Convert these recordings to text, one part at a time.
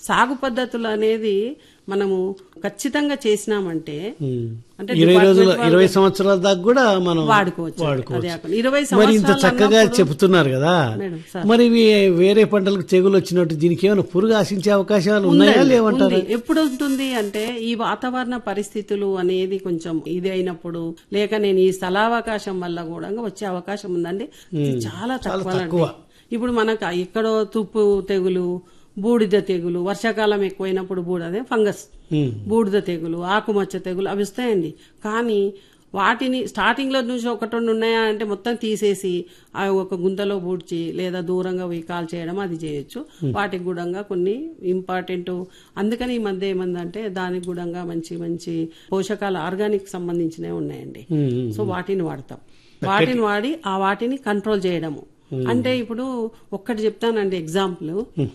సాగు పద్ధతులు అనేది మనము ఖచ్చితంగా చేసినామంటే ఉమ్. అంటే ఇరవై డిపార్ట్మెంట్ రోజుల వాళ్ళు ఇరవై సంవత్సరాల దాకా కూడా మనం వాడుకోవచ్చు అదే వాడుకోవచ్చు కాకుండా ఇరవై మరి ఇంత సంవత్సరాలు చక్కగా అన్నప్పుడు- చెప్తున్నారు కదా మేడం, సార్. మరి ఇవి వేరే పంటలకు తెగులు వచ్చినట్టు దీనికి ఏమైనా పురుగు ఆశించే అవకాశాలు ఉన్నాయా ఉందండి, లేవంటారా ఉంది. ఎప్పుడు ఉంటుంది అంటే ఈ వాతావరణ పరిస్థితులు అనేది కొంచెం ఇది అయినప్పుడు లేక నేను ఈ స్థలావకాశం వల్ల కూడా వచ్చే అవకాశం ఉందండి ఇది చాలా తక్కువ తక్కువ. ఇప్పుడు మనకు ఎక్కడో తుప్పు తెగులు బూడిద తెగులు వర్షాకాలం ఎక్కువైనప్పుడు బూడిదే ఫంగస్ ఉమ్. బూడిద తెగులు ఆకుమచ్చ తెగులు అవి వస్తాయండి కానీ వాటిని స్టార్టింగ్ లో నుంచి ఒకటి రెండు ఉన్నాయా అంటే మొత్తం తీసేసి అవి ఒక గుంతలో పూడ్చి లేదా దూరంగా పోయి కాల్ చేయడం అది చేయొచ్చు వాటికి గుడంగా కొన్ని ఇంపార్టెంట్ అందుకని ఈ మధ్య ఏమందంటే దానికి గుడంగా మంచి మంచి పోషకాలు ఆర్గానిక్ సంబంధించినవి ఉన్నాయండి ఉమ్, ఉమ్. సో వాటిని వాడతాం వాటిని వాడి ఆ వాటిని కంట్రోల్ చేయడము అంటే ఇప్పుడు ఒక్కటి చెప్తానండి ఎగ్జాంపుల్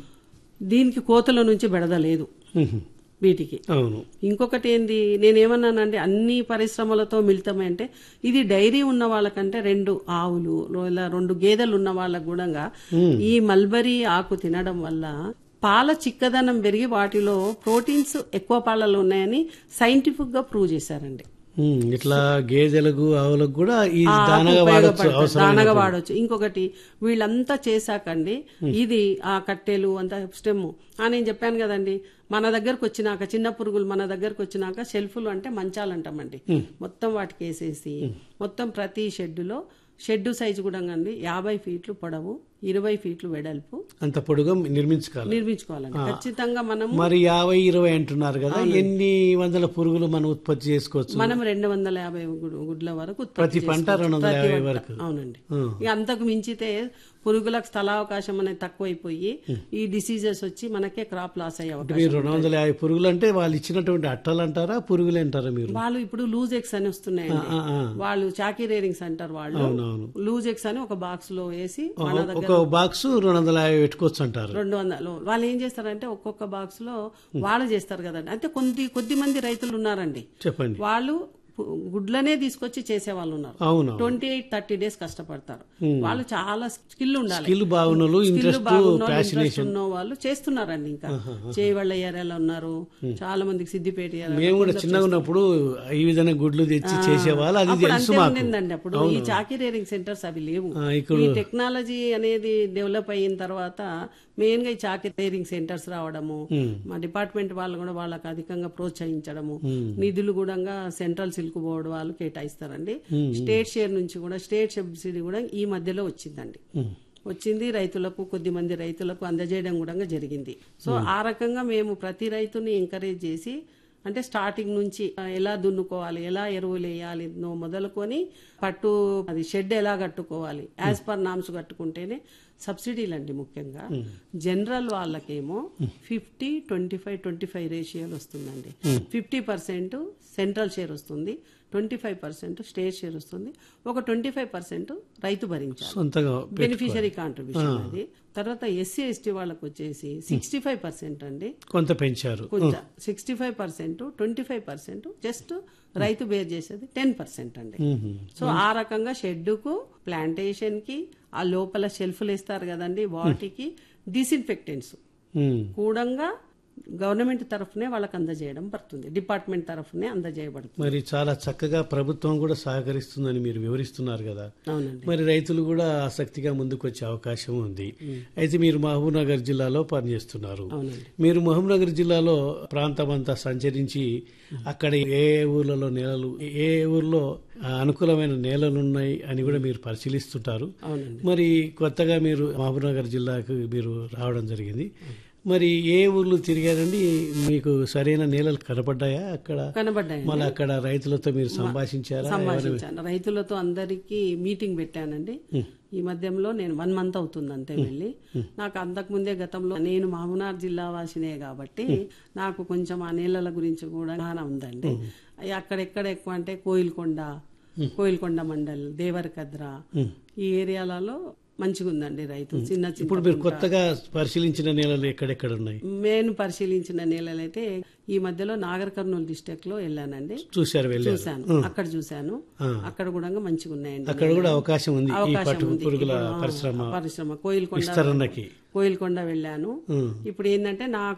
దీనికి కోతుల నుంచి బెడద లేదు ఉమ్. వీటికి అవును ఇంకొకటి ఏంది నేనేమన్నానంటే అన్ని పరిశ్రమలతో మిళితమే అంటే ఇది డైరీ ఉన్న వాళ్ళకంటే రెండు ఆవులు ఇలా రెండు గేదెలు ఉన్న వాళ్ళకు కూడా ఈ మల్బరీ ఆకు తినడం వల్ల పాల చిక్కదనం పెరిగి వాటిలో ప్రోటీన్స్ ఎక్కువ పాలలో ఉన్నాయని సైంటిఫిక్ గా ప్రూవ్ చేశారండి ఉమ్, ఇట్లా గేదెలకు ఆవులకు కూడా ఈ ఆ ఆకు దానగా వాడచ్చు ఉపయోగపడుతుంది. అవసరం దానగా వాడొచ్చు ఇంకొకటి వీళ్ళంతా చేశాకండి ఇది ఆ కట్టెలు అంతా స్టెమ్ ఆ నేను చెప్పాను కదండి మన దగ్గరకు వచ్చినాక చిన్న పురుగులు మన దగ్గరకు వచ్చినాక షెల్ఫ్లు అంటే మంచాలు అంటామండి మొత్తం వాటికి వేసేసి మొత్తం ప్రతి షెడ్డులో షెడ్డు సైజు కూడా అండి యాభై ఫీట్లు పొడవు ఇరవై ఫీట్లు వెడల్పు అంత పొడుగా నిర్మించుకోవాలి నిర్మించుకోవాలండి ఖచ్చితంగా మనం మరి యాభై ఇరవై అంటున్నారు కదా ఎన్ని వందల పురుగులు మనం ఉత్పత్తి చేసుకోవచ్చు మనం రెండు వందల యాభై గుడ్- గుడ్ల వరకు ఉత్పత్తి ప్రతి పంట చేసుకోవచ్చు. రెండు వందల ప్రతి యాభై పంట. వరకు అవునండి ఉం. ఇక అంతకు మించితే పురుగులకు స్థలావకాశం అనేది తక్కువైపోయి ఈ డిసీజెస్ వచ్చి మనకే క్రాప్ లాస్ అయ్యే అవకాశం మీరు రెండు వందల యాభై పురుగులు అంటే వాళ్ళు ఇచ్చినటువంటి అట్టలు అంటారా పురుగులు అంటారా మీరు వాళ్ళు ఇప్పుడు లూజ్ ఎగ్స్ అని వస్తున్నాయండి ఆ, ఆ. వాళ్ళు చాకీ రేరింగ్స్ అంటారు వాళ్ళు అవునవును లూజ్ ఎగ్స్ అని ఒక బాక్స్ లో వేసి మన దగ్గర ఒక బాక్స్ రెండు వందల యాభై పెట్టుకోవచ్చు అంటారు రెండు వందలు వాళ్ళు ఏం చేస్తారంటే ఒక్కొక్క బాక్స్ లో వాళ్ళు చేస్తారు కదండి అంటే కొద్ది కొద్ది మంది రైతులు ఉన్నారండి చెప్పండి వాళ్ళు పు- గుడ్లనే తీసుకొచ్చి చేసే వాళ్ళు ఉన్నారు అవును ట్వంటీ ఎయిట్ థర్టీ డేస్ కష్టపడతారు వాళ్ళు చాలా స్కిల్ ఉండాలి స్కిల్ బాగున్నోళ్ళు స్కిల్ ఇంట్రెస్ట్ బాగున్న ప్యాషనేషన్ ఉన్న వాళ్ళు చేస్తున్నారండి ఇంకా చేయవాళ్ళ ఏరియాలో ఉన్నారు చాలా మందికి సిద్దిపేట area లో మేము కూడా చిన్నగా ఉన్నప్పుడు ఈ విధంగా గుడ్లు తెచ్చి చేసేవాళ్ళు అది అప్పుడు తెలుసు అంతే మాకు ఉండిందండి అప్పుడు ఈ చాకీ రేరింగ్ సెంటర్స్ అవి లేవు ఆ, ఇక్కడ ఈ టెక్నాలజీ అనేది డెవలప్ అయిన తర్వాత మెయిన్ గా ఈ చాకీ రేరింగ్ సెంటర్స్ రావడము మా డిపార్ట్మెంట్ వాళ్ళు కూడా వాళ్ళకి అధికంగా ప్రోత్సహించడము నిధులు కూడా సెంట్రల్ సిల్క్ బోర్డు వాళ్ళు కేటాయిస్తారండి స్టేట్ షేర్ నుంచి కూడా స్టేట్ సబ్సిడీ కూడా ఈ మధ్యలో వచ్చిందండి వచ్చింది రైతులకు కొద్ది మంది రైతులకు అందజేయడం కూడా జరిగింది సో ఆ రకంగా మేము ప్రతి రైతుని ఎంకరేజ్ చేసి అంటే స్టార్టింగ్ నుంచి ఆ, ఎలా దున్నుకోవాలి ఎలా ఎరువులు వేయాలి నో మొదలుకొని పట్టు అది షెడ్ ఎలా కట్టుకోవాలి యాజ్ పర్ నామ్స్ కట్టుకుంటేనే సబ్సిడీలు అండి ముఖ్యంగా జనరల్ వాళ్ళకేమో fifty twenty five twenty five రేషియోలు వస్తుందండి ఫిఫ్టీ పర్సెంట్ సెంట్రల్ షేర్ వస్తుంది twenty five percent state share వస్తుంది ఒక ట్వంటీ ఫైవ్ పర్సెంట్ రైతు భరించాలి సొంతగా బెనిఫిషరీ కాంట్రిబ్యూషన్ అది తర్వాత ఎస్సీ ఎస్టీ వాళ్ళకి వచ్చేసి సిక్స్టీ ఫైవ్ పర్సెంట్ అండి కొంత పెంచారు కొంచెం sixty five percent twenty five percent just రైతు బేర్ చేసేది టెన్ పర్సెంట్ అండి మ్మ్. సో ఆ రకంగా షెడ్డుకు ప్లాంటేషన్ కి ఆ లోపల షెల్ఫ్లు వేస్తారు కదండి వాటికి డిస్ఇన్ఫెక్టెంట్స్ మ్మ్. కూడంగా గవర్నమెంట్ తరఫునే వాళ్ళకి అందజేయడం పడుతుంది డిపార్ట్మెంట్ తరఫునే అందజేయబడుతుంది మరి చాలా చక్కగా ప్రభుత్వం కూడా సహకరిస్తుందని మీరు వివరిస్తున్నారు కదా అవునండి మరి రైతులు కూడా ఆసక్తిగా ముందుకు వచ్చే అవకాశం ఉంది అయితే మీరు మహబూబ్నగర్ జిల్లాలో పనిచేస్తున్నారు అవునండి మీరు మహబూబ్నగర్ జిల్లాలో ప్రాంతం అంతా సంచరించి అక్కడ ఏ ఊర్లలో నేలలు ఏ ఊర్లో ఆ, అనుకూలమైన నేలలు ఉన్నాయి అని కూడా మీరు పరిశీలిస్తుంటారు అవునండి మరి కొత్తగా మీరు మహబూబ్నగర్ జిల్లాకు మీరు రావడం జరిగింది మరి ఏ ఊర్లు తిరిగారండి మీకు సరైన నేలలు కనపడ్డాయా అక్కడ కనబడ్డాయి మళ్ళీ అక్కడ రైతులతో మీరు సంభాషించారా సంభాషించాను రైతులతో అందరికీ మీటింగ్ పెట్టానండి ఈ మధ్యంలో నేను వన్ మంత్ అవుతుంది అంతే వెళ్ళి నాకు అంతకు ముందే గతంలో నేను మామునార్ జిల్లా వాసినే కాబట్టి నాకు కొంచెం ఆ నీళ్ళల గురించి కూడా జ్ఞానం ఉందండి అయ్యి అక్కడెక్కడ ఎక్కువ అంటే కోయిల్కొండ కోయిల్కొండ మండల్ దేవరకద్ర ఈ ఏరియాలలో మంచిగా ఉందండి రైతు చిన్న ఇప్పుడు చిన్న మీరు కొత్తగా పరిశీలించిన నేలలు ఎక్కడెక్కడ ఉన్నాయి నేను పరిశీలించిన నేలలైతే ఈ మధ్యలో నాగర్ కర్నూలు డిస్టిక్ లో వెళ్ళానండి చూశారు వెళ్ళారు చూశాను అక్కడ చూశాను అక్కడ కూడా మంచిగా ఉన్నాయండి అక్కడ కూడా అవకాశం ఉంది ఈ అవకాశం పట్టు ఉంది. పురుగుల ఇప్పుడు, ఆ, పరిశ్రమ పరిశ్రమ కోయిల్కొండ విస్తరణకి కోయిల్కొండ వెళ్ళాను ఉం. ఇప్పుడు ఏంటంటే నా